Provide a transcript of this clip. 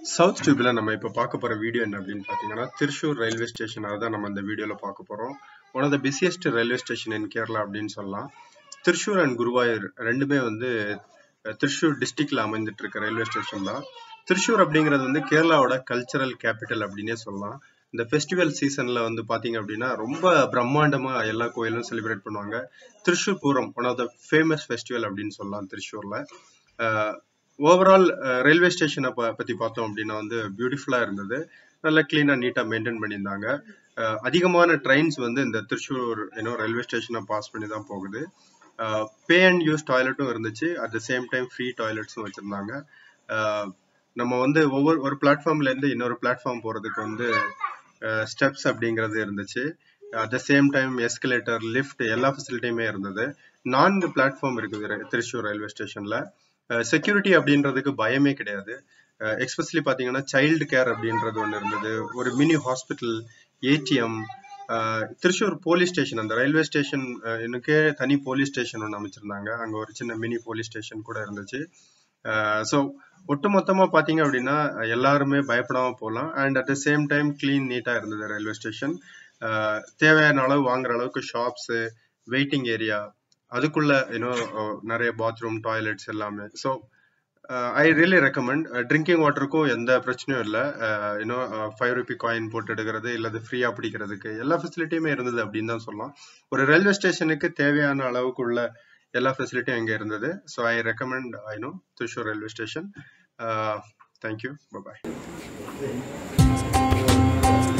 south டியூப்ல நம்ம இப்போ பார்க்க போற வீடியோ என்ன அப்படின்னு பார்த்தீங்கன்னா திருச்சூர் ரயில்வே ஸ்டேஷன் தான் நம்ம இந்த வீடியோல பார்க்க போறோம் one of the busiest railway station in Kerala அப்படின்னு சொல்லலாம் திருச்சூர் அண்ட் குருவாயூர் ரெண்டுமே வந்து அஹ், திருச்சூர் டிஸ்ட்ரிக்ட்ல அமைந்துட்டு இருக்க ரயில்வே ஸ்டேஷன் தான் திருச்சூர் அப்படிங்கிறது வந்து கேரளாவோட கல்ச்சரல் கேபிட்டல் அப்படின்னே சொல்லலாம் இந்த ஃபெஸ்டிவல் சீசன்ல வந்து பாத்தீங்க அப்படின்னா ரொம்ப பிரம்மாண்டமா எல்லா கோயிலும் செலிப்ரேட் பண்ணுவாங்க Thrissur Pooram one of the famous festival அப்படின்னு சொல்லலாம் திருச்சூர்ல ஓவரால் ரயில்வே ஸ்டேஷனை பத்தி பார்த்தோம் அப்படின்னா வந்து பியூட்டிஃபுல்லா இருந்தது நல்ல கிளீனா நீட்டா மெயின்டைன் பண்ணியிருந்தாங்க அஹ் அதிகமான ட்ரெயின்ஸ் வந்து இந்த திருச்சூர் ஏன்னோ ரயில்வே ஸ்டேஷனை பாஸ் பண்ணி தான் போகுது பே அண்ட் யூஸ் டாய்லெட்டும் இருந்துச்சு at the same time free டாய்லெட்ஸும் வச்சிருந்தாங்க அஹ் நம்ம வந்து ஒவ்வொரு ஒரு பிளாட்ஃபார்ம்ல இருந்து இன்னொரு பிளாட்ஃபார்ம் போறதுக்கு வந்து ஸ்டெப்ஸ் அப்படிங்கிறது இருந்துச்சு at the same time escalator lift எல்லா ஃபெசிலிட்டியுமே இருந்தது நான்கு பிளாட்ஃபார்ம் இருக்குது ர- திருச்சூர் ரயில்வே ஸ்டேஷன்ல செக்யூரிட்டி அப்படின்றதுக்கு பயமே கிடையாது எக்ஸ்பெஷலி பாத்தீங்கன்னா சைல்டு கேர் அப்படின்றது ஒன்று இருந்தது ஒரு mini hospital ATM Thrissur police station அந்த ரயில்வே ஸ்டேஷன் எனக்கே தனி போலீஸ் ஸ்டேஷன் ஒன்று அமைச்சிருந்தாங்க அங்க ஒரு சின்ன மினி போலீஸ் ஸ்டேஷன் கூட இருந்துச்சு ஸோ ஒட்டுமொத்தமா பாத்தீங்க அப்படின்னா அஹ் எல்லாருமே பயப்படாம போகலாம் and at the same time clean நீட்டா இருந்தது ரயில்வே ஸ்டேஷன் தேவையான அளவு வாங்குற அளவுக்கு ஷாப்ஸ் வெயிட்டிங் ஏரியா அதுக்குள்ள இன்னும் நிறைய பாத்ரூம் டாய்லெட்ஸ் எல்லாமே so I really recommend drinking வாட்டருக்கும் எந்த பிரச்சனையும் இல்லை இன்னும் ஃபைவ் ருபி காயின் போட்டு எடுக்கிறது இல்லது ஃப்ரீயா பிடிக்கிறதுக்கு எல்லா ஃபெசிலிட்டியுமே இருந்தது அப்படின்னு தான் சொல்லலாம் ஒரு ரயில்வே ஸ்டேஷனுக்கு தேவையான அளவுக்குள்ள எல்லா ஃபெசிலிட்டியும் இங்கே இருந்தது so I recommend I know Thrissur railway station thank you bye